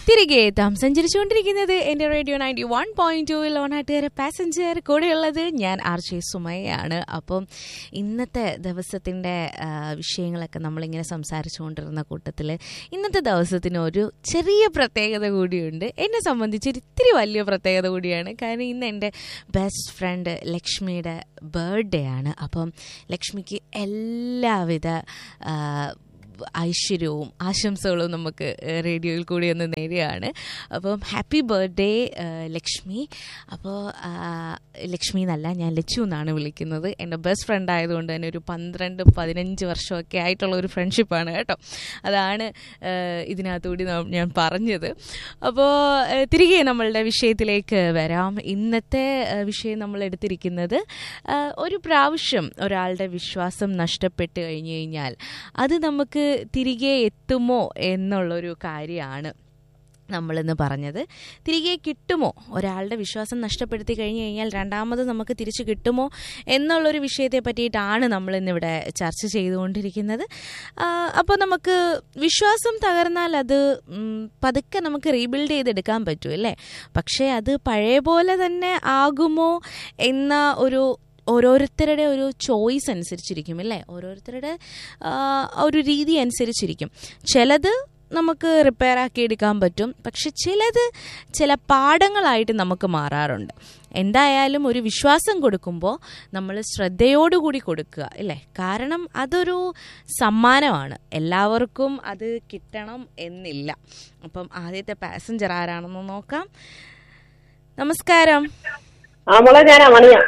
തിരികെ എത്താം സഞ്ചരിച്ചുകൊണ്ടിരിക്കുന്നത് എൻ്റെ റേഡിയോ നയൻറ്റി വൺ പോയിന്റ് ടൂവിൽ ഓണാട്ടുകാരെ പാസഞ്ചർ കൂടെയുള്ളത് ഞാൻ ആർ ജെ സുമയാണ് അപ്പം ഇന്നത്തെ ദിവസത്തിൻ്റെ ആ, വിഷയങ്ങളൊക്കെ നമ്മളിങ്ങനെ സംസാരിച്ചുകൊണ്ടിരുന്ന കൂട്ടത്തിൽ ഇന്നത്തെ ദിവസത്തിന് ഒരു ചെറിയ പ്രത്യേകത കൂടിയുണ്ട് എന്നെ സംബന്ധിച്ച് ഒരു ഇത്തിരി വലിയ പ്രത്യേകത കൂടിയാണ് കാരണം ഇന്ന് എൻ്റെ ബെസ്റ്റ് ഫ്രണ്ട് ലക്ഷ്മിയുടെ ബർത്ത്ഡേ ആണ് അപ്പം ലക്ഷ്മിക്ക് എല്ലാവിധ ആ, ഐശ്വര്യവും ആശംസകളും നമുക്ക് ഏഹ്, റേഡിയോയിൽ കൂടി ഒന്ന് നേരെയാണ് അപ്പം ഹാപ്പി ബർത്ത്ഡേ ലക്ഷ്മി അപ്പോൾ ആ, ലക്ഷ്മി എന്നല്ല ഞാൻ ലച്ചു എന്നാണ് വിളിക്കുന്നത് എൻ്റെ ബെസ്റ്റ് ഫ്രണ്ട് ആയതുകൊണ്ട് തന്നെ ഒരു പന്ത്രണ്ട് പതിനഞ്ച് വർഷമൊക്കെ ആയിട്ടുള്ള ഒരു ഫ്രണ്ട്ഷിപ്പാണ് കേട്ടോ അതാണ് ഏഹ്, ഇതിനകത്തുകൂടി ന- ഞാൻ പറഞ്ഞത് അപ്പോൾ ഏഹ്, തിരികെ നമ്മളുടെ വിഷയത്തിലേക്ക് വരാം ഇന്നത്തെ ഏഹ്, വിഷയം നമ്മൾ എടുത്തിരിക്കുന്നത് ഏഹ്, ഒരു പ്രാവശ്യം ഒരാളുടെ വിശ്വാസം നഷ്ടപ്പെട്ട് കഴിഞ്ഞു കഴിഞ്ഞാൽ അത് നമുക്ക് തിരികെ എത്തുമോ എന്നുള്ളൊരു കാര്യമാണ് നമ്മളിന്ന് പറഞ്ഞത് തിരികെ കിട്ടുമോ ഒരാളുടെ വിശ്വാസം നഷ്ടപ്പെടുത്തി കഴിഞ്ഞു കഴിഞ്ഞാൽ രണ്ടാമത് നമുക്ക് തിരിച്ചു കിട്ടുമോ എന്നുള്ളൊരു വിഷയത്തെ പറ്റിയിട്ടാണ് നമ്മളിന്നിവിടെ ചർച്ച ചെയ്തുകൊണ്ടിരിക്കുന്നത് അപ്പോൾ നമുക്ക് വിശ്വാസം തകർന്നാൽ അത് ഉം, പതുക്കെ നമുക്ക് റീബിൽഡ് ചെയ്തെടുക്കാൻ പറ്റും അല്ലേ പക്ഷേ അത് പഴയ പോലെ തന്നെ ആകുമോ എന്ന ഒരു ഓരോരുത്തരുടെ ഒരു ചോയ്സ് അനുസരിച്ചിരിക്കും അല്ലേ ഓരോരുത്തരുടെ ആ, ഒരു രീതി അനുസരിച്ചിരിക്കും ചിലത് നമുക്ക് റിപ്പയർ ആക്കി എടുക്കാൻ പറ്റും പക്ഷെ ചിലത് ചില പാഠങ്ങളായിട്ട് നമുക്ക് മാറാറുണ്ട് എന്തായാലും ഒരു വിശ്വാസം കൊടുക്കുമ്പോൾ നമ്മൾ ശ്രദ്ധയോടുകൂടി കൊടുക്കുക അല്ലേ കാരണം അതൊരു സമ്മാനമാണ് എല്ലാവർക്കും അത് കിട്ടണം എന്നില്ല അപ്പം ആദ്യത്തെ പാസഞ്ചർ ആരാണെന്ന് നോക്കാം നമസ്കാരം ആ മോളെ ഞാനാ മണിയാ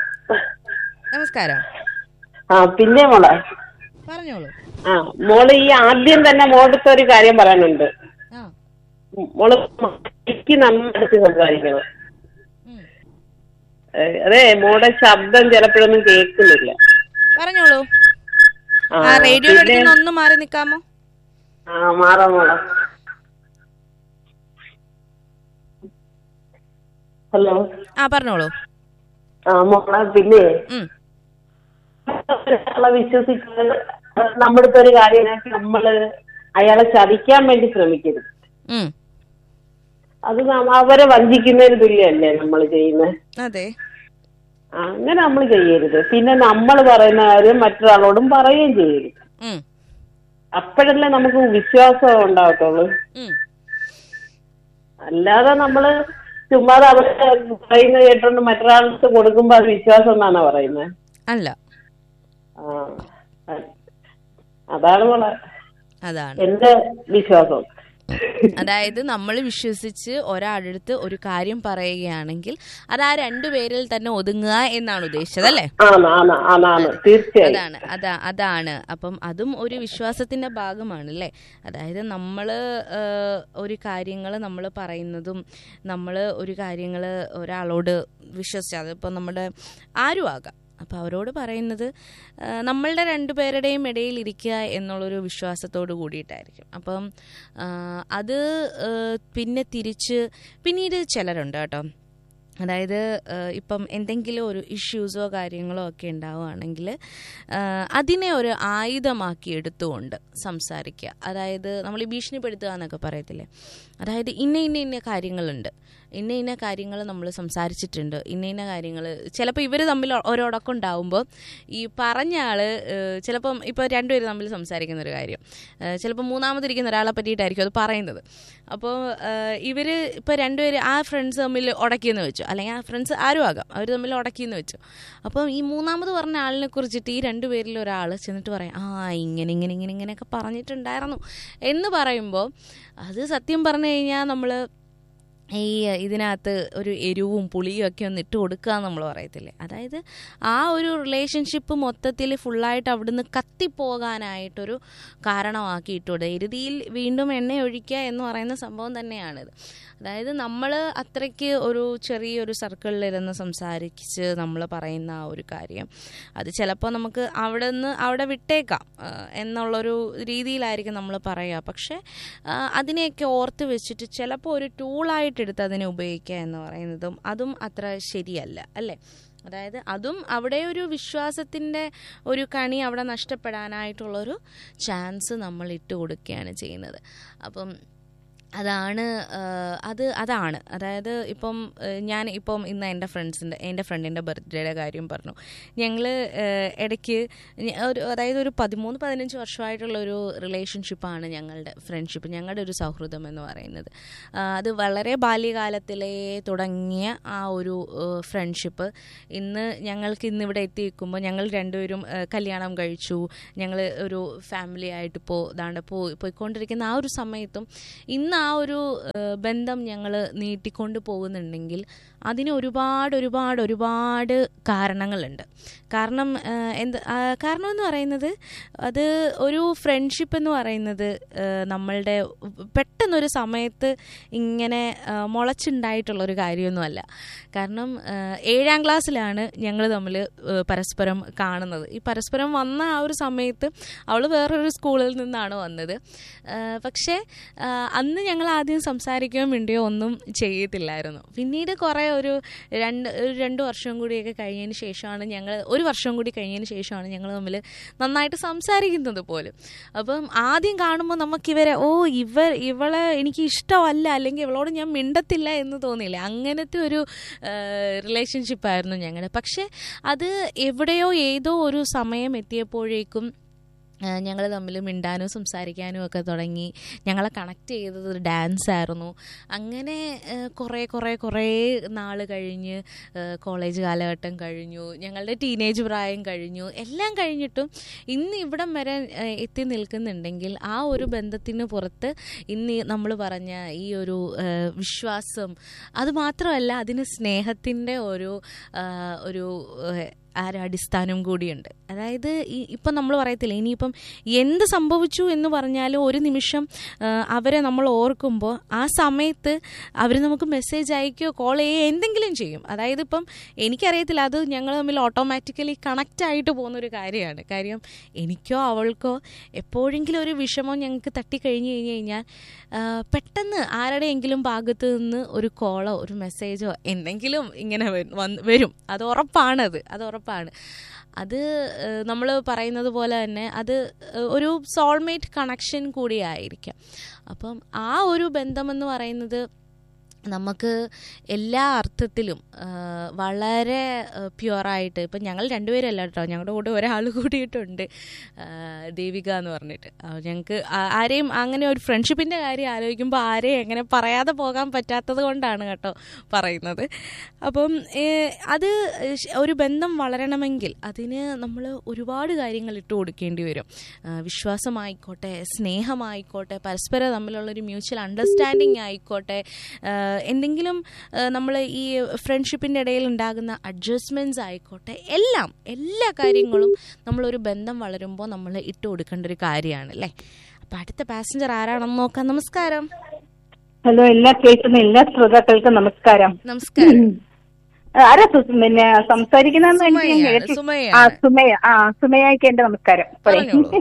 നമസ്കാരം ആ പിന്നെ മോളെ പറഞ്ഞോളൂ ആ മോള് ഈ ആദ്യം തന്നെ മോളടുത്ത് ഒരു കാര്യം പറയാനുണ്ട് ആ ഉം, മോള് എനിക്ക് നന്നായിട്ട് സംസാരിക്കണം ഉം. ഏ, അതെ മോളുടെ ശബ്ദം ചിലപ്പോഴൊന്നും കേൾക്കുന്നില്ല പറഞ്ഞോളൂ ആ, ആ റേഡിയോയുടെ പിന്നെ- അടുത്ത് നിന്ന് ഒന്ന് മാറി നിൽക്കാമോ ആ മാറാം മോളെ ഹലോ ആ പറഞ്ഞോളൂ ആ മോളെ പിന്നെ ഉം. ഒരാളെ വിശ്വസിക്കുന്നത് നമ്മുടെ അടുത്ത് ഒരു കാര്യം നമ്മള് അയാളെ ചതിക്കാൻ വേണ്ടി ശ്രമിക്കരുത് ഉം. അത് നമ്മ- അവരെ വഞ്ചിക്കുന്നതിന് തുല്യമല്ലേ നമ്മൾ ചെയ്യുന്നത് അതെ അങ്ങനെ നമ്മൾ ചെയ്യരുത് പിന്നെ നമ്മൾ പറയുന്ന കാര്യം മറ്റൊരാളോടും പറയുകയും ചെയ്യരുത് ഉം. അപ്പോഴല്ലേ നമുക്ക് വിശ്വാസം ഉണ്ടാകത്തുള്ളൂ ഉം. അല്ലാതെ നമ്മള് ചുമ്മാതെ അവര് പറയുന്നത് കേട്ടോണ്ട് മറ്റൊരാൾക്ക് കൊടുക്കുമ്പോ അത് വിശ്വാസം എന്നാണ് പറയുന്നത് അല്ല ആ അ- അതാണ് മോളെ അതാണ് എന്റെ വിശ്വാസം അതായത് നമ്മൾ വിശ്വസിച്ച് ഒരാളടുത്ത് ഒരു കാര്യം പറയുകയാണെങ്കിൽ അത് ആ രണ്ടുപേരിൽ തന്നെ ഒതുങ്ങുക എന്നാണ് ഉദ്ദേശിച്ചത് അല്ലേ ആണ് ആണ് ആണാണ് തീർച്ചയായും അതാണ് അതാ അതാണ് അപ്പം അതും ഒരു വിശ്വാസത്തിന്റെ ഭാഗമാണ് അല്ലേ അതായത് നമ്മൾ ഒരു കാര്യങ്ങൾ നമ്മൾ പറയുന്നതും നമ്മൾ ഒരു കാര്യങ്ങൾ ഒരാളോട് വിശ്വസിച്ച് അതിപ്പോൾ നമ്മുടെ ആരും ആകാം അപ്പോൾ അവരോട് പറയുന്നത് ആ, നമ്മളുടെ രണ്ടുപേരുടെയും ഇടയിൽ ഇരിക്കുക എന്നുള്ളൊരു വിശ്വാസത്തോട് കൂടിയിട്ടായിരിക്കും അപ്പം ആ, അത് ആ, പിന്നെ തിരിച്ച് പിന്നീട് ചിലരുണ്ട് കേട്ടോ അതായത് ഏഹ്, ഇപ്പം എന്തെങ്കിലും ഒരു ഇഷ്യൂസോ കാര്യങ്ങളോ ഒക്കെ ഉണ്ടാവുകയാണെങ്കിൽ ഏഹ്, അതിനെ ഒരു ആയുധമാക്കി എടുത്തുകൊണ്ട് സംസാരിക്കുക അതായത് നമ്മൾ ഈ ഭീഷണിപ്പെടുത്തുക എന്നൊക്കെ പറയത്തില്ലേ അതായത് ഇന്ന ഇന്ന ഇന്ന കാര്യങ്ങളുണ്ട് ഇന്ന ഇന്ന കാര്യങ്ങൾ നമ്മൾ സംസാരിച്ചിട്ടുണ്ട് ഇന്ന ഇന്ന കാര്യങ്ങൾ ചിലപ്പോൾ ഇവർ തമ്മിൽ ഒരോടൊക്കെ ഉണ്ടാവുമ്പോൾ ഈ പറഞ്ഞ ആൾ ചിലപ്പം ഇപ്പോൾ രണ്ടുപേരും തമ്മിൽ സംസാരിക്കുന്ന ഒരു കാര്യം ഏഹ്, ചിലപ്പോൾ മൂന്നാമതിരിക്കുന്ന ഒരാളെ പറ്റിയിട്ടായിരിക്കും അത് പറയുന്നത് അപ്പോൾ ഇവർ ഇപ്പോൾ രണ്ടുപേര് ആ ഫ്രണ്ട്സ് തമ്മിൽ ഉടക്കിയെന്ന് വെച്ചു അല്ലെങ്കിൽ ആ ഫ്രണ്ട്സ് ആരും ആകാം അവർ തമ്മിൽ ഉടക്കിയെന്ന് വെച്ചു അപ്പം ഈ മൂന്നാമത് പറഞ്ഞ ആളിനെ കുറിച്ചിട്ട് ഈ രണ്ടുപേരിൽ ഒരാൾ ചെന്നിട്ട് പറയും ആ ഇങ്ങനെ ഇങ്ങനെ ഇങ്ങനെ ഇങ്ങനെയൊക്കെ പറഞ്ഞിട്ടുണ്ടായിരുന്നു എന്ന് പറയുമ്പോൾ അത് സത്യം പറഞ്ഞു കഴിഞ്ഞാൽ നമ്മൾ ഈ ഇതിനകത്ത് ഒരു എരിവും പുളിയും ഒക്കെ ഒന്ന് ഇട്ട് കൊടുക്കുക എന്ന് നമ്മൾ പറയത്തില്ലേ അതായത് ആ ഒരു റിലേഷൻഷിപ്പ് മൊത്തത്തിൽ ഫുള്ളായിട്ട് അവിടുന്ന് കത്തിപ്പോകാനായിട്ടൊരു കാരണമാക്കിയിട്ടുണ്ട് എരുതിയിൽ വീണ്ടും എണ്ണ ഒഴിക്കുക എന്ന് പറയുന്ന സംഭവം തന്നെയാണിത് അതായത് നമ്മൾ അത്രയ്ക്ക് ഒരു ചെറിയൊരു സർക്കിളിലിരുന്ന് സംസാരിച്ച് നമ്മൾ പറയുന്ന ആ ഒരു കാര്യം അത് ചിലപ്പോൾ നമുക്ക് അവിടെ നിന്ന് അവിടെ വിട്ടേക്കാം ആ, എന്നുള്ളൊരു രീതിയിലായിരിക്കും നമ്മൾ പറയുക പക്ഷേ ആ, അതിനെയൊക്കെ ഓർത്ത് വെച്ചിട്ട് ചിലപ്പോൾ ഒരു ടൂളായിട്ട് എടുത്ത് അതിനെ ഉപയോഗിക്കുക എന്ന് പറയുന്നതും അതും അത്ര ശരിയല്ല അല്ലേ അതായത് അതും അവിടെ ഒരു വിശ്വാസത്തിൻ്റെ ഒരു കണി അവിടെ നഷ്ടപ്പെടാനായിട്ടുള്ളൊരു ചാൻസ് നമ്മൾ ഇട്ട് കൊടുക്കുകയാണ് ചെയ്യുന്നത് അപ്പം അതാണ് ആ, അത് അതാണ് അതായത് ഇപ്പം ആ, ഞാൻ ഇപ്പം ഇന്ന് എൻ്റെ ഫ്രണ്ട്സിൻ്റെ എൻ്റെ ഫ്രണ്ടിൻ്റെ ബർത്ത്ഡേയുടെ കാര്യം പറഞ്ഞു ഞങ്ങൾ ഇടയ്ക്ക് ഞ- ഒരു അതായത് ഒരു പതിമൂന്ന് പതിനഞ്ച് വർഷമായിട്ടുള്ള ഒരു റിലേഷൻഷിപ്പാണ് ഞങ്ങളുടെ ഫ്രണ്ട്ഷിപ്പ് ഞങ്ങളുടെ ഒരു സൗഹൃദം എന്ന് പറയുന്നത് ആ, അത് വളരെ ബാല്യകാലത്തിലേ തുടങ്ങിയ ആ ഒരു ഫ്രണ്ട്ഷിപ്പ് ഇന്ന് ഞങ്ങൾക്ക് ഇന്ന് ഇവിടെ എത്തി നിൽക്കുമ്പോൾ ഞങ്ങൾ രണ്ടുപേരും ആ, കല്യാണം കഴിച്ചു ഞങ്ങൾ ഒരു ഫാമിലി ആയിട്ട് ഇപ്പോൾ ദാണ്ട് പോയി പോയിക്കൊണ്ടിരിക്കുന്ന ആ ഒരു സമയത്തും ഇന്ന് ആ ഒരു ആ, ബന്ധം ഞങ്ങൾ നീട്ടിക്കൊണ്ട് പോകുന്നുണ്ടെങ്കിൽ അതിന് ഒരുപാട് ഒരുപാട് ഒരുപാട് കാരണങ്ങളുണ്ട് കാരണം ആ, എന്ത് ആ, കാരണം എന്ന് പറയുന്നത് അത് ഒരു ഫ്രണ്ട്ഷിപ്പ് എന്ന് പറയുന്നത് ആ, നമ്മളുടെ പെട്ടെന്നൊരു സമയത്ത് ഇങ്ങനെ ആ, മുളച്ചുണ്ടായിട്ടുള്ള ഒരു കാര്യമൊന്നുമല്ല കാരണം ആ, ഏഴാം ക്ലാസ്സിലാണ് ഞങ്ങൾ തമ്മിൽ ആ, പരസ്പരം കാണുന്നത് ഈ പരസ്പരം വന്ന ആ ഒരു സമയത്ത് അവൾ വേറൊരു സ്കൂളിൽ നിന്നാണ് വന്നത് ആ, പക്ഷേ ആ, അന്ന് ഞങ്ങൾ ആദ്യം സംസാരിക്കുകയോ മിണ്ടുകയോ ഒന്നും ചെയ്യത്തില്ലായിരുന്നു പിന്നീട് കുറേ ഒരു രണ്ട് ഒരു രണ്ട് വർഷം കൂടിയൊക്കെ കഴിഞ്ഞതിന് ശേഷമാണ് ഞങ്ങൾ ഒരു വർഷം കൂടി കഴിഞ്ഞതിന് ശേഷമാണ് ഞങ്ങൾ തമ്മിൽ നന്നായിട്ട് സംസാരിക്കുന്നത് പോലും അപ്പം ആദ്യം കാണുമ്പോൾ നമുക്കിവരെ ഓ ഇവർ ഇവളെ എനിക്ക് ഇഷ്ടമല്ല അല്ലെങ്കിൽ ഇവളോട് ഞാൻ മിണ്ടത്തില്ല എന്ന് തോന്നിയില്ല അങ്ങനത്തെ ഒരു റിലേഷൻഷിപ്പായിരുന്നു ഞങ്ങളുടെ പക്ഷേ അത് എവിടെയോ ഏതോ ഒരു സമയം എത്തിയപ്പോഴേക്കും ഞങ്ങൾ തമ്മിൽ മിണ്ടാനും സംസാരിക്കാനും ഒക്കെ തുടങ്ങി ഞങ്ങളെ കണക്ട് ചെയ്തത് ഡാൻസ് ആയിരുന്നു അങ്ങനെ ആ, കുറേ കുറേ കുറേ നാൾ കഴിഞ്ഞ് ആ, കോളേജ് കാലഘട്ടം കഴിഞ്ഞു ഞങ്ങളുടെ ടീനേജ് പ്രായം കഴിഞ്ഞു എല്ലാം കഴിഞ്ഞിട്ടും ഇന്ന് ഇവിടം വരെ ആ, എത്തി നിൽക്കുന്നുണ്ടെങ്കിൽ ആ ഒരു ബന്ധത്തിന് പുറത്ത് ഇന്ന് നമ്മൾ പറഞ്ഞ ഈ ഒരു ആ, വിശ്വാസം അത് മാത്രമല്ല അതിന് സ്നേഹത്തിൻ്റെ ഒരു ആ, ഒരു ആ, ആ ഒരു അടിസ്ഥാനം കൂടിയുണ്ട് അതായത് ഈ ഇപ്പം നമ്മൾ പറയത്തില്ല ഇനിയിപ്പം എന്ത് സംഭവിച്ചു എന്ന് പറഞ്ഞാലും ഒരു നിമിഷം ആ, അവരെ നമ്മൾ ഓർക്കുമ്പോൾ ആ സമയത്ത് അവർ നമുക്ക് മെസ്സേജ് അയക്കുകയോ കോൾ ചെയ്യുകയോ എന്തെങ്കിലും ചെയ്യും അതായത് ഇപ്പം എനിക്കറിയത്തില്ല അത് ഞങ്ങൾ തമ്മിൽ ഓട്ടോമാറ്റിക്കലി കണക്റ്റ് ആയിട്ട് പോകുന്നൊരു കാര്യമാണ് കാര്യം എനിക്കോ അവൾക്കോ എപ്പോഴെങ്കിലും ഒരു വിഷമം ഞങ്ങൾക്ക് തട്ടിക്കഴിഞ്ഞ് കഴിഞ്ഞ് കഴിഞ്ഞാൽ ആ, പെട്ടെന്ന് ആരുടെയെങ്കിലും ഭാഗത്ത് നിന്ന് ഒരു കോളോ ഒരു മെസ്സേജോ എന്തെങ്കിലും ഇങ്ങനെ വ- വന്ന് വരും അത് ഉറപ്പാണത് അത് ഉറപ്പാണ് അത് നമ്മൾ പറയുന്നത് പോലെ തന്നെ അത് ഏഹ്, ഒരു സോൾമേറ്റ് കണക്ഷൻ കൂടിയായിരിക്കാം അപ്പം ആ ഒരു ബന്ധമെന്ന് പറയുന്നത് നമുക്ക് എല്ലാ അർത്ഥത്തിലും ആ, വളരെ പ്യുവറായിട്ട് ഇപ്പം ഞങ്ങൾ രണ്ടുപേരല്ല കേട്ടോ ഞങ്ങളുടെ കൂടെ ഒരാൾ കൂടിയിട്ടുണ്ട് ആ, ദേവിക എന്ന് പറഞ്ഞിട്ട് ആ, ഞങ്ങൾക്ക് ആ- ആരെയും അങ്ങനെ ഒരു ഫ്രണ്ട്ഷിപ്പിൻ്റെ കാര്യം ആലോചിക്കുമ്പോൾ ആരെയും എങ്ങനെ പറയാതെ പോകാൻ പറ്റാത്തത് കൊണ്ടാണ് കേട്ടോ പറയുന്നത് അപ്പം ഏ, അത് ശ- ഒരു ബന്ധം വളരണമെങ്കിൽ അതിന് നമ്മൾ ഒരുപാട് കാര്യങ്ങൾ ഇട്ട് കൊടുക്കേണ്ടി വരും ആ, വിശ്വാസമായിക്കോട്ടെ സ്നേഹമായിക്കോട്ടെ പരസ്പരം തമ്മിലുള്ളൊരു മ്യൂച്വൽ അണ്ടർസ്റ്റാൻഡിങ് ആയിക്കോട്ടെ ആ, എന്തെങ്കിലും നമ്മൾ ഈ ഫ്രണ്ട്ഷിപ്പിൻ്റെ ഇടയിൽ ഉണ്ടാകുന്ന അഡ്ജസ്റ്റ്മെൻറ്റ്സ് ആയിക്കോട്ടെ എല്ലാം എല്ലാ കാര്യങ്ങളും നമ്മളൊരു ബന്ധം വളരുമ്പോൾ നമ്മൾ ഇട്ട് കൊടുക്കേണ്ട ഒരു കാര്യമാണ് അല്ലേ അപ്പം അടുത്ത പാസഞ്ചർ ആരാണെന്ന് നോക്കാം നമസ്കാരം ഹലോ എല്ലാ കേൾക്കുന്ന എല്ലാ ശ്രോതാക്കൾക്കും നമസ്കാരം നമസ്കാരം ആരാ സു- പിന്നെ സംസാരിക്കുന്നതെന്ന് എനിക്ക് ഞാൻ സുമയാണ്, കേട്ടി- സുമയാണ്. ആ സുമയ ആ സുമയായിക്ക് എന്റെ നമസ്കാരം പറയ്. പറഞ്ഞോളൂ.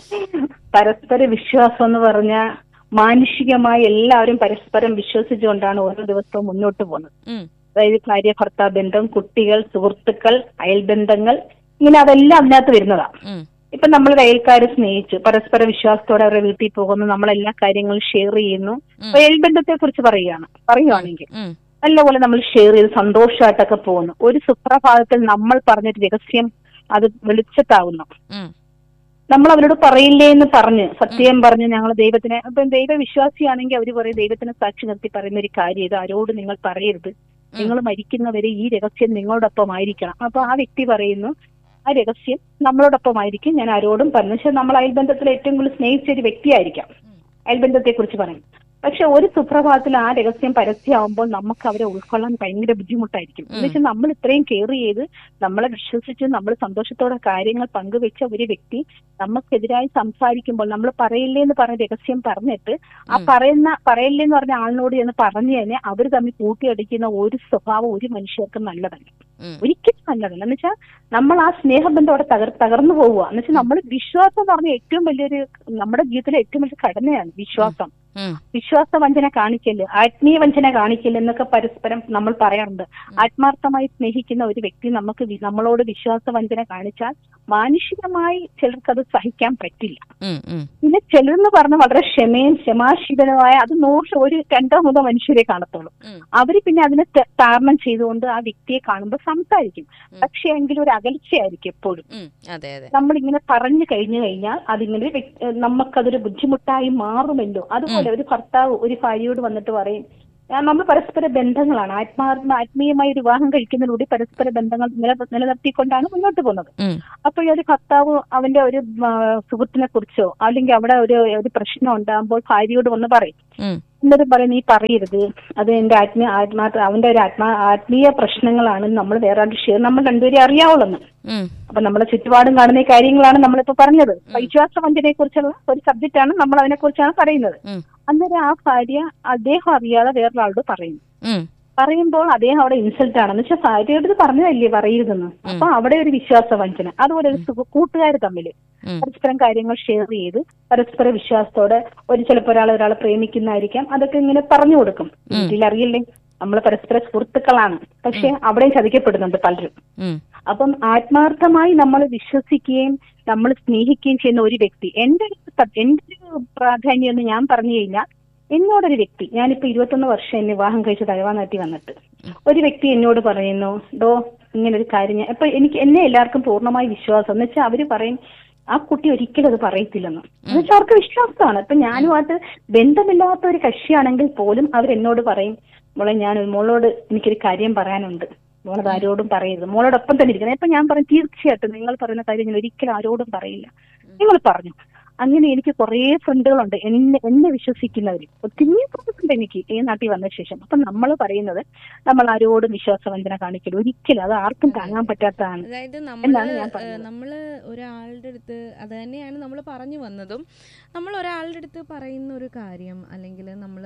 പരസ്പര വിശ്വാസം എന്ന് പറഞ്ഞ മാനുഷികമായി എല്ലാവരും പരസ്പരം വിശ്വസിച്ചുകൊണ്ടാണ് ഓരോ ദിവസവും മുന്നോട്ട് പോകുന്നത് ഉം, അതായത് ഭാര്യ ഭർത്താ ബന്ധം കുട്ടികൾ സുഹൃത്തുക്കൾ അയൽബന്ധങ്ങൾ ഇങ്ങനെ അതെല്ലാം അതിനകത്ത് വരുന്നതാ ഉം, ഇപ്പൊ നമ്മൾ അയൽക്കാരെ സ്നേഹിച്ചു പരസ്പര വിശ്വാസത്തോടെ അവരുടെ വീട്ടിൽ പോകുന്നു നമ്മൾ എല്ലാ കാര്യങ്ങളും ഷെയർ ചെയ്യുന്നു അപ്പൊ അയൽബന്ധത്തെ കുറിച്ച് പറയുകയാണ് പറയുവാണെങ്കിൽ ഉം, നല്ലപോലെ നമ്മൾ ഷെയർ ചെയ്ത് സന്തോഷമായിട്ടൊക്കെ പോകുന്നു ഒരു സുപ്രഭാതത്തിൽ നമ്മൾ പറഞ്ഞൊരു രഹസ്യം അത് വെളിച്ചത്താവുന്നു ഉം, നമ്മൾ അവരോട് പറയില്ലേ എന്ന് പറഞ്ഞ് സത്യം പറഞ്ഞ് ഞങ്ങൾ ദൈവത്തിനെ ഇപ്പം ദൈവവിശ്വാസിയാണെങ്കിൽ അവർ പറയും ദൈവത്തിനെ സാക്ഷി നിർത്തി പറയുന്ന ഒരു കാര്യം ഇത് ആരോട് നിങ്ങൾ പറയരുത് നിങ്ങൾ മരിക്കുന്നവരെ ഈ രഹസ്യം നിങ്ങളോടൊപ്പം ആയിരിക്കണം അപ്പൊ ആ വ്യക്തി പറയുന്നു ആ രഹസ്യം നമ്മളോടൊപ്പം ആയിരിക്കും ഞാൻ ആരോടും പറഞ്ഞു പക്ഷെ നമ്മൾ അയൽബന്ധത്തിൽ ഏറ്റവും കൂടുതൽ സ്നേഹിച്ച ഒരു വ്യക്തിയായിരിക്കാം അയൽബന്ധത്തെ കുറിച്ച് പറയും പക്ഷെ ഒരു സുപ്രഭാതത്തിൽ ആ രഹസ്യം പരസ്യമാകുമ്പോൾ നമുക്ക് അവരെ ഉൾക്കൊള്ളാൻ ഭയങ്കര ബുദ്ധിമുട്ടായിരിക്കും എന്ന് വെച്ചാൽ നമ്മൾ ഇത്രയും കെയർ ചെയ്ത് നമ്മളെ വിശ്വസിച്ച് നമ്മൾ സന്തോഷത്തോടെ കാര്യങ്ങൾ പങ്കുവെച്ച ഒരു വ്യക്തി നമുക്കെതിരായി സംസാരിക്കുമ്പോൾ നമ്മൾ പറയില്ലേ എന്ന് പറഞ്ഞ രഹസ്യം പറഞ്ഞിട്ട് ആ പറയുന്ന പറയില്ലേ എന്ന് പറഞ്ഞ ആളിനോട് എന്ന് പറഞ്ഞു തന്നെ അവർ തമ്മിൽ കൂട്ടിയടിക്കുന്ന ഒരു സ്വഭാവം ഒരു മനുഷ്യർക്കും നല്ലതല്ല ഉം. ഒരിക്കലും നല്ലതല്ല എന്ന് വെച്ചാൽ നമ്മൾ ആ സ്നേഹബന്ധം അവിടെ തകർ തകർന്നു പോവുക എന്ന് വെച്ചാൽ നമ്മൾ വിശ്വാസം എന്ന് പറഞ്ഞ ഏറ്റവും വലിയൊരു നമ്മുടെ ജീവിതത്തിലെ ഏറ്റവും വലിയ ഘടനയാണ് വിശ്വാസം ഉം, വിശ്വാസവഞ്ചന കാണിക്കല് ആത്മീയ വഞ്ചന കാണിക്കല് എന്നൊക്കെ പരസ്പരം നമ്മൾ പറയാറുണ്ട് ആത്മാർത്ഥമായി സ്നേഹിക്കുന്ന ഒരു വ്യക്തി നമുക്ക് വി- നമ്മളോട് വിശ്വാസവഞ്ചന കാണിച്ചാൽ മാനുഷികമായി ചിലർക്ക് അത് സഹിക്കാൻ പറ്റില്ല ഉം, ഉം, പിന്നെ ചിലരെന്ന് പറഞ്ഞ വളരെ ക്ഷമയും ക്ഷമാശീലനുമായ അത് നൂറ് ഒരു രണ്ടോ മൂന്നോ മനുഷ്യരെ കാണത്തുള്ളൂ ഉം. അവര് പിന്നെ അതിനെ ത- താരണം ചെയ്തുകൊണ്ട് ആ വ്യക്തിയെ കാണുമ്പോൾ സംസാരിക്കും പക്ഷെ എങ്കിലും ഒരു അകൽച്ചയായിരിക്കും എപ്പോഴും ഉം, അതെ അതെ നമ്മളിങ്ങനെ പറഞ്ഞു കഴിഞ്ഞു കഴിഞ്ഞാൽ അതിങ്ങനെ വ്യക്- ഏഹ് നമുക്കതൊരു ബുദ്ധിമുട്ടായി മാറുമല്ലോ അതുപോലെ ഒരു ഭർത്താവ് ഒരു ഭാര്യയോട് വന്നിട്ട് പറയും "ആ, നമ്മൾ പരസ്പര ബന്ധങ്ങളാണ് ആത്മാർത്ഥ ആത്മീയമായി ഒരു വിവാഹം കഴിക്കുന്നതിലൂടെ പരസ്പര ബന്ധങ്ങൾ നില നിലനിർത്തിക്കൊണ്ടാണ് മുന്നോട്ട് പോകുന്നത് ഉം, അപ്പോൾ ഈ ഒരു ഭർത്താവ് അവന്റെ ഒരു ആ, സുഹൃത്തിനെ കുറിച്ചോ അല്ലെങ്കിൽ അവിടെ ഒരു ഒരു പ്രശ്നം ഉണ്ടാകുമ്പോൾ ഭാര്യയോട് വന്ന് പറയും ഉം, എന്നിട്ട് പറയും നീ പറയരുത് അത് എന്റെ ആത്മീയ ആത്മാർത്ഥ അവന്റെ ഒരു ആത്മാ ആത്മീയ പ്രശ്നങ്ങളാണ് നമ്മൾ വേറെ ആളുടെ ഷെയർ നമ്മൾ രണ്ടുപേരെ അറിയാവുള്ളെന്ന് ഉം, അപ്പൊ നമ്മുടെ ചുറ്റുപാടും കാണുന്ന ഈ കാര്യങ്ങളാണ് നമ്മളിപ്പോ പറഞ്ഞത് വിശ്വാസ വഞ്ചനയെ കുറിച്ചുള്ള ഒരു സബ്ജക്റ്റ് ആണ് നമ്മൾ അതിനെ കുറിച്ചാണ് പറയുന്നത് ഉം, അന്നേരം ആ ഭാര്യ അദ്ദേഹം അറിയാതെ വേറൊരാളോട് പറയുന്നു ഉം, പറയുമ്പോൾ അദ്ദേഹം അവിടെ ഇൻസൾട്ട് ആണെന്ന് വെച്ചാൽ ഭാര്യയോട് ഇത് പറഞ്ഞതല്ലേ പറയരുതെന്ന് അപ്പൊ അവിടെ ഒരു വിശ്വാസ വഞ്ചന അതുപോലെ ഒരു സുഖ കൂട്ടുകാർ തമ്മിൽ ഉം. പരസ്പരം കാര്യങ്ങൾ ഷെയർ ചെയ്ത് പരസ്പര വിശ്വാസത്തോടെ ഒരു ചിലപ്പോൾ ഒരാൾ ഒരാളെ പ്രേമിക്കുന്നതായിരിക്കാം അതൊക്കെ ഇങ്ങനെ പറഞ്ഞു കൊടുക്കും വീട്ടിൽ അറിയില്ലേ നമ്മൾ പരസ്പര സുഹൃത്തുക്കളാണ് പക്ഷെ അവിടെയും ചതിക്കപ്പെടുന്നുണ്ട് പലരും ഉം, അപ്പം ആത്മാർത്ഥമായി നമ്മൾ വിശ്വസിക്കുകയും നമ്മൾ സ്നേഹിക്കുകയും ചെയ്യുന്ന ഒരു വ്യക്തി എന്റെ ഒരു സബ്- എന്റെ ഒരു പ്രാധാന്യം എന്ന് ഞാൻ പറഞ്ഞു കഴിഞ്ഞാൽ എന്നോടൊരു വ്യക്തി ഞാനിപ്പോ ഇരുപത്തൊന്ന് വർഷം എന്നെ വിവാഹം കഴിച്ച് തലവാനാട്ടി വന്നിട്ട് ഒരു വ്യക്തി എന്നോട് പറയുന്നു ഡോ ഇങ്ങനെ ഒരു കാര്യം ഞാൻ ഇപ്പൊ എനിക്ക് എന്നെ എല്ലാവർക്കും പൂർണ്ണമായി വിശ്വാസം എന്ന് വെച്ചാൽ അവര് പറയും ആ കുട്ടി ഒരിക്കലും അത് പറയത്തില്ലെന്ന് എന്ന് വെച്ചാൽ അവർക്ക് വിശ്വാസമാണ് ഇപ്പൊ ഞാനുമായിട്ട് ബന്ധമില്ലാത്ത ഒരു കക്ഷിയാണെങ്കിൽ പോലും അവരെന്നോട് പറയും മോളെ ഞാൻ മോളോട് എനിക്കൊരു കാര്യം പറയാനുണ്ട് മോളത് ആരോടും പറയരുത് മോളോടൊപ്പം തന്നെ ഇരിക്കണം ഇപ്പൊ ഞാൻ പറയും തീർച്ചയായിട്ടും നിങ്ങൾ പറയുന്ന കാര്യം ഞാൻ ഒരിക്കലും ആരോടും പറയില്ല നിങ്ങൾ പറഞ്ഞു അങ്ങനെ എനിക്ക് കുറേ ഫ്രണ്ടുകളുണ്ട് എന്നെ എന്നെ വിശ്വസിക്കുന്നവര് ഒത്തിരി ഫ്രണ്ട്സുണ്ട് എനിക്ക് ഈ നാട്ടിൽ വന്ന ശേഷം അപ്പൊ നമ്മൾ പറയുന്നത് നമ്മൾ ആരോടും വിശ്വാസവഞ്ചന കാണിക്കില്ല ഒരിക്കലും അത് ആർക്കും താങ്ങാൻ പറ്റാത്തതാണ് അതായത് എന്നാണ് നമ്മള് ഞാൻ ഏഹ്, പറഞ്ഞത്. നമ്മള് ഒരാളുടെ അടുത്ത് അത് തന്നെയാണ് നമ്മൾ പറഞ്ഞു വന്നതും നമ്മൾ ഒരാളുടെ അടുത്ത് പറയുന്ന ഒരു കാര്യം അല്ലെങ്കിൽ നമ്മൾ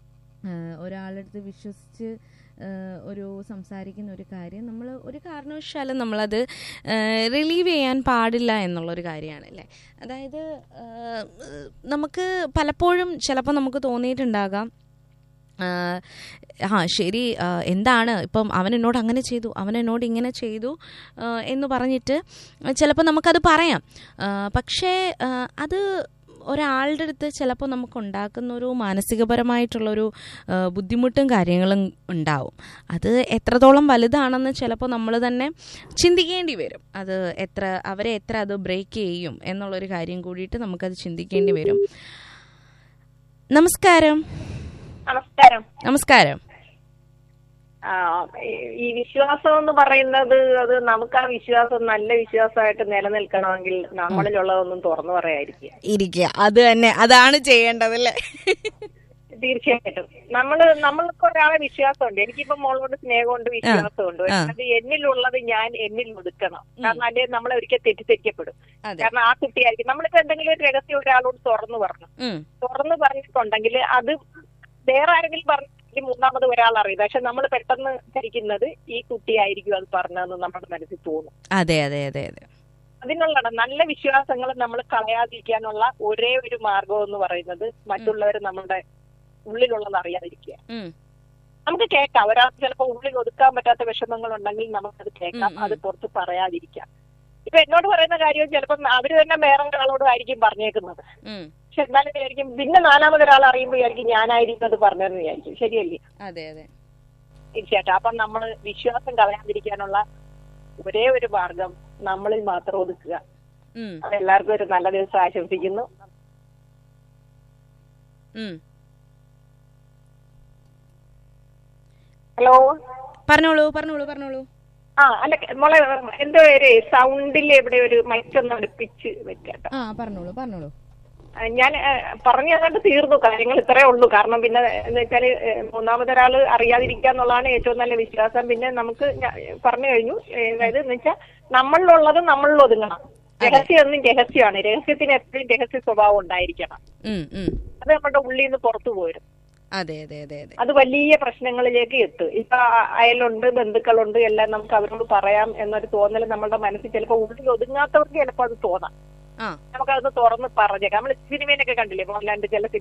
ഒരാളുടെ അടുത്ത് വിശ്വസിച്ച് ഏഹ്, ഒരു സംസാരിക്കുന്ന ഒരു കാര്യം നമ്മൾ ഒരു കാരണവശാലും നമ്മളത് റിലീവ് ചെയ്യാൻ പാടില്ല എന്നുള്ളൊരു കാര്യമാണ് അല്ലേ അതായത് ഏഹ്, നമുക്ക് പലപ്പോഴും ചിലപ്പോൾ നമുക്ക് തോന്നിയിട്ടുണ്ടാകാം ആഹ് ആ ശരി ആഹ് എന്താണ് ഇപ്പം അവൻ എന്നോട് അങ്ങനെ ചെയ്തു അവൻ എന്നോട് ഇങ്ങനെ ചെയ്തു ആഹ് എന്ന് പറഞ്ഞിട്ട് ചിലപ്പോൾ നമുക്കത് പറയാം ആഹ് പക്ഷേ ആഹ് അത് ഒരാളുടെ അടുത്ത് ചിലപ്പോൾ നമുക്ക് ഉണ്ടാക്കുന്ന ഒരു മാനസികപരമായിട്ടുള്ളൊരു ആഹ് ബുദ്ധിമുട്ടും കാര്യങ്ങളും ഉണ്ടാവും അത് എത്രത്തോളം വലുതാണെന്ന് ചിലപ്പോൾ നമ്മൾ തന്നെ ചിന്തിക്കേണ്ടി വരും അത് എത്ര അവരെ എത്ര അത് ബ്രേക്ക് ചെയ്യും എന്നുള്ളൊരു കാര്യം കൂടിയിട്ട് നമുക്കത് ചിന്തിക്കേണ്ടി വരും നമസ്കാരം നമസ്കാരം നമസ്കാരം ആ ഈ- ഈ വിശ്വാസം എന്ന് പറയുന്നത് അത് നമുക്ക് ആ വിശ്വാസം നല്ല വിശ്വാസമായിട്ട് നിലനിൽക്കണമെങ്കിൽ നമ്മളിലുള്ളതൊന്നും തുറന്നു പറയാതിരിക്കുക ഇരിക്കുക അത് തന്നെ അതാണ് ചെയ്യേണ്ടതല്ലേ തീർച്ചയായിട്ടും നമ്മള് നമ്മൾക്ക് ഒരാളെ വിശ്വാസമുണ്ട് എനിക്കിപ്പോ മോളോട് സ്നേഹമുണ്ട് വിശ്വാസമുണ്ട് ആ. അത് എന്നിലുള്ളത് ഞാൻ എന്നിൽ ഒതുക്കണം കാരണം അല്ലെ നമ്മളെ ഒരിക്കൽ തെറ്റിദ്ധരിക്കപ്പെടും അതെ കാരണം ആ കുട്ടിയായിരിക്കും നമ്മളിപ്പോ എന്തെങ്കിലും ഒരു രഹസ്യം ഒരാളോട് തുറന്നു പറഞ്ഞു ഉം, തുറന്നു പറഞ്ഞിട്ടുണ്ടെങ്കിൽ അത് വേറെ ആരെങ്കിലും പറഞ്ഞെങ്കിൽ മൂന്നാമത് ഒരാൾ അറിയില്ല പക്ഷെ നമ്മൾ പെട്ടെന്ന് ധരിക്കുന്നത് ഈ കുട്ടിയായിരിക്കും അത് പറഞ്ഞതെന്ന് നമ്മുടെ മനസ്സിൽ തോന്നും അതെ അതെ അതെ അതെ അതിനുള്ള നല്ല വിശ്വാസങ്ങൾ നമ്മൾ കളയാതിരിക്കാനുള്ള ഒരേ ഒരു മാർഗം എന്ന് പറയുന്നത് മറ്റുള്ളവർ നമ്മുടെ ഉള്ളിലുള്ളത് അറിയാതിരിക്കുക ഉം, നമുക്ക് കേൾക്കാം ഒരാൾക്ക് ചിലപ്പോൾ ഉള്ളിൽ ഒതുക്കാൻ പറ്റാത്ത വിഷമങ്ങൾ ഉണ്ടെങ്കിൽ നമുക്കത് കേൾക്കാം ഉം, ഉം. അത് പുറത്ത് പറയാതിരിക്കാം ഇപ്പൊ എന്നോട് പറയുന്ന കാര്യവും ചിലപ്പം അവര് തന്നെ വേറെ ഒരാളോടും ആയിരിക്കും പറഞ്ഞേക്കുന്നത് ഉം, പക്ഷെ എന്നാലും വിചാരിക്കും പിന്നെ നാലാമത് ഒരാൾ അറിയുമ്പോൾ വിചാരിക്കും ഞാനായിരിക്കും അത് പറഞ്ഞതെന്ന് വിചാരിക്കും ശരിയല്ലേ അതെ അതെ തീർച്ചയായിട്ടും അപ്പം നമ്മൾ വിശ്വാസം കളയാതിരിക്കാനുള്ള ഒരേ ഒരു മാർഗം നമ്മളിൽ മാത്രം ഒതുക്കുക ഉം, അത് എല്ലാവർക്കും ഒരു നല്ല ദിവസം ആശംസിക്കുന്നു ഉം. ഹലോ പറഞ്ഞോളൂ പറഞ്ഞോളൂ പറഞ്ഞോളൂ ആ അല്ല മോളെ എന്തോ ഒരു സൗണ്ടിൽ എവിടെ ഒരു മൈക്കൊന്ന് അടുപ്പിച്ച് വെക്കാട്ടോ ആ പറഞ്ഞോളൂ പറഞ്ഞോളൂ ആ, ഞാൻ ആ, പറഞ്ഞു തന്നിട്ട് തീർന്നു കാര്യങ്ങൾ ഇത്രേ ഉള്ളൂ കാരണം പിന്നെ എന്ന് വെച്ചാല് ഏ, മൂന്നാമതൊരാള് അറിയാതിരിക്കുക എന്നുള്ളതാണ് ഏറ്റവും നല്ല വിശ്വാസം പിന്നെ നമുക്ക് ഞാ- പറഞ്ഞു കഴിഞ്ഞു ഏ, അതായത് എന്ന് വെച്ചാൽ നമ്മളിലുള്ളത് നമ്മളിൽ ഒതുങ്ങണം രഹസ്യം ഒന്നും രഹസ്യമാണ് രഹസ്യത്തിന് എപ്പോഴും രഹസ്യ സ്വഭാവം ഉണ്ടായിരിക്കണം ഉം, ഉം. അത് നമ്മുടെ ഉള്ളിൽ നിന്ന് പുറത്തു പോരും അതെ അതെ അതെ അതെ അത് വലിയ പ്രശ്നങ്ങളിലേക്ക് എത്തും ഇപ്പൊ ആ- അയലുണ്ട് ബന്ധുക്കളുണ്ട് എല്ലാം നമുക്ക് അവരോട് പറയാം എന്നൊരു തോന്നൽ നമ്മുടെ മനസ്സിൽ ചിലപ്പോൾ ഉള്ളിൽ ഒതുങ്ങാത്തവർക്ക് ചിലപ്പോൾ അത് തോന്നാം ആ നമുക്കത് തുറന്ന് പറഞ്ഞേക്കാം നമ്മൾ സിനിമയിലൊക്കെ കണ്ടില്ലേ മോഹൻലാലിന്റെ ചില സിനിമ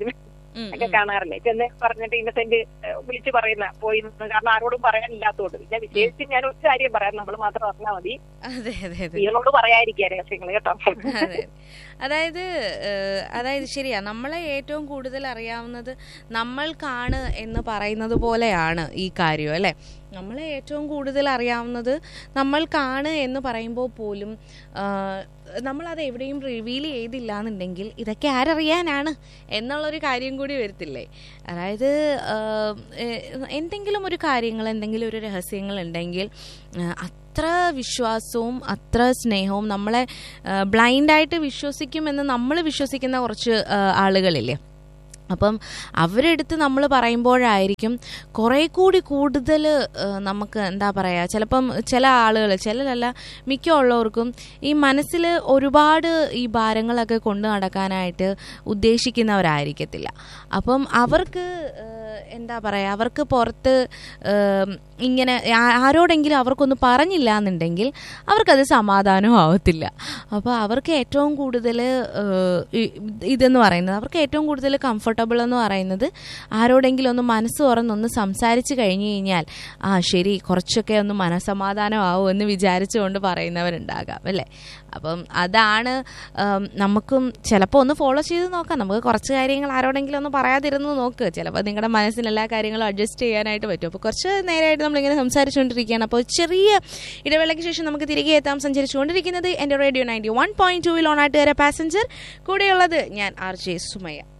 ഉം, ഒക്കെ ഉം. കാണാറില്ലേ ചെന്ന് പറഞ്ഞിട്ട് ഇന്നസെന്റ് വിളിച്ചു പറയുന്ന പോയി നിന്ന് കാരണം ആരോടും പറയാനില്ലാത്തതുകൊണ്ട് പിന്നെ വിശേഷിച്ച് ഞാൻ ഒരു കാര്യം പറയാം നമ്മൾ മാത്രം അറിഞ്ഞാൽ മതി അതെ അതെ അതെ സ്ത്രീകളോട് പറയാതിരിക്കുക രഹസ്യങ്ങൾ കേട്ടോ അതെ അതായത് ഏഹ്, അതായത് ശരിയാ നമ്മളെ ഏറ്റവും കൂടുതൽ അറിയാവുന്നത് നമ്മൾക്കാണ് എന്ന് പറയുന്നത് പോലെയാണ് ഈ കാര്യം അല്ലെ നമ്മളെ ഏറ്റവും കൂടുതൽ അറിയാവുന്നത് നമ്മൾക്കാണ് എന്ന് പറയുമ്പോൾ പോലും ആഹ്, നമ്മളത് എവിടെയും റിവീൽ ചെയ്തില്ല എന്നുണ്ടെങ്കിൽ ഇതൊക്കെ ആരറിയാനാണ് എന്നുള്ളൊരു കാര്യം കൂടി വരത്തില്ലേ അതായത് ആഹ്, ഏഹ്, എന്തെങ്കിലും ഒരു കാര്യങ്ങൾ എന്തെങ്കിലും ഒരു രഹസ്യങ്ങൾ ഉണ്ടെങ്കിൽ ആഹ്, അത്ര വിശ്വാസവും അത്ര സ്നേഹവും നമ്മളെ ബ്ലൈൻഡായിട്ട് വിശ്വസിക്കുമെന്ന് നമ്മൾ വിശ്വസിക്കുന്ന കുറച്ച് ആഹ്, ആളുകളില്ലേ അപ്പം അവരെടുത്ത് നമ്മൾ പറയുമ്പോഴായിരിക്കും കുറേ കൂടി കൂടുതൽ നമുക്ക് എന്താ പറയുക ചിലപ്പം ചില ആളുകൾ ചിലരല്ല മിക്ക ഉള്ളവർക്കും ഈ മനസ്സിൽ ഒരുപാട് ഈ ഭാരങ്ങളൊക്കെ കൊണ്ടു നടക്കാനായിട്ട് ഉദ്ദേശിക്കുന്നവരായിരിക്കത്തില്ല അപ്പം അവർക്ക് ഏഹ്, എന്താ പറയുക അവർക്ക് പുറത്ത് ഏഹ്, ഇങ്ങനെ ആ- ആരോടെങ്കിലും അവർക്കൊന്ന് പറഞ്ഞില്ല എന്നുണ്ടെങ്കിൽ അവർക്കത് സമാധാനവും ആവത്തില്ല അപ്പോൾ അവർക്ക് ഏറ്റവും കൂടുതൽ ഇതെന്ന് പറയുന്നത് അവർക്ക് ഏറ്റവും കൂടുതൽ കംഫർട്ടബിൾ എന്ന് പറയുന്നത് ആരോടെങ്കിലും ഒന്ന് മനസ്സ് തുറന്നൊന്ന് സംസാരിച്ച് കഴിഞ്ഞു കഴിഞ്ഞാൽ ആ ശരി കുറച്ചൊക്കെ ഒന്ന് മനസമാധാനം ആവും എന്ന് വിചാരിച്ചുകൊണ്ട് പറയുന്നവരുണ്ടാകാം അല്ലേ അപ്പം അതാണ് ഉം, നമുക്കും ചിലപ്പോൾ ഒന്ന് ഫോളോ ചെയ്ത് നോക്കാം നമുക്ക് കുറച്ച് കാര്യങ്ങൾ ആരോടെങ്കിലും ഒന്ന് പറയാതിരുന്ന് നോക്ക് ചിലപ്പോൾ നിങ്ങളുടെ മനസ്സിന് എല്ലാ കാര്യങ്ങളും അഡ്ജസ്റ്റ് ചെയ്യാനായിട്ട് പറ്റും അപ്പോൾ കുറച്ച് നേരമായിട്ട് നമ്മളിങ്ങനെ സംസാരിച്ചുകൊണ്ടിരിക്കുകയാണ് അപ്പോൾ ചെറിയ ഇടവേളയ്ക്ക് ശേഷം നമുക്ക് തിരികെ എത്താം സഞ്ചരിച്ചുകൊണ്ടിരിക്കുന്നത് എൻ്റെ റേഡിയോ നയൻറ്റി വൺ പോയിന്റ് ടൂവിൽ ഓണാട്ടുകാരെ പാസഞ്ചർ കൂടെയുള്ളത് ഞാൻ ആർ ജെ സുമയ്യ